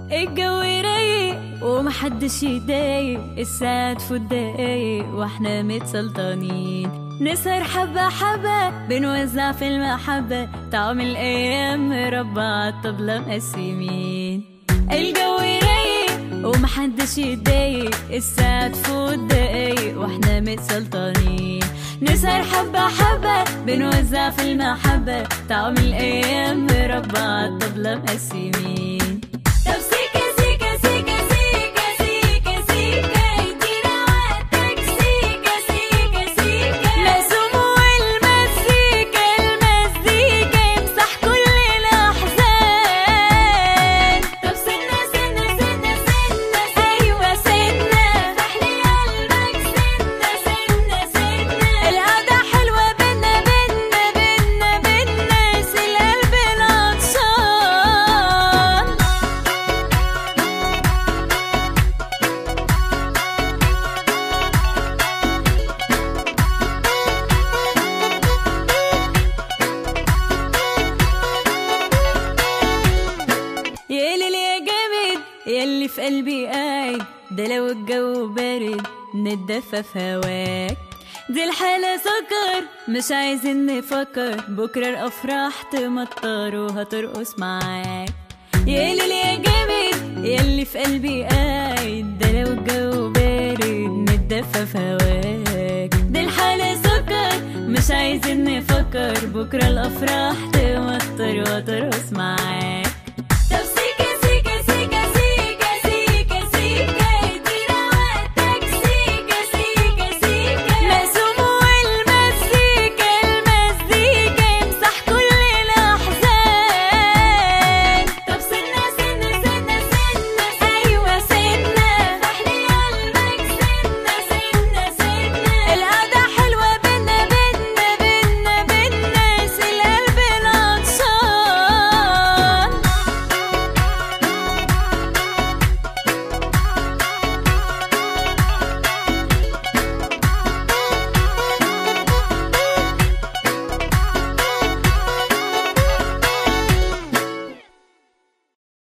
الجو رايق ومحدش يضايق الساعة تفوت دقايق واحنا متسلطنين نسهر حبة حبة بنوزع في المحبة طعم الأيام مربع عالطبلة مقسمين الجو رايق ومحدش يضايق الساعة تفوت دقايق واحنا متسلطنين نسهر حبة حبة بنوزع في المحبة طعم الأيام مربع عالطبلة مقسمين طب سيكا سيكا سيكا سيكا سيكا سيكا ادينا وقتك سيكا سيكا سيكا لازم والمزيكا المزيكا يمسح كل الأحزان طب سنة سنة سنة سنة أيوة سنة افتح لي قلبك سنة سنة سنة القعدة حلوة بينا بينا بينا بينا سي القلب العطشان يا ليل يا جامد ياللي في قلبي قاعد ده لو الجو بارد نتدفى في هواك دي الحالة سكر مش عايزين نفكر بكرة الأفراح تمطر وهترقص معاك يا ليل يا جامد ياللي في قلبي قاعد ده لو الجو بارد نتدفى في هواك دي الحالة سكر مش عايزين نفكر بكرة الأفراح تمطر وترقص معاك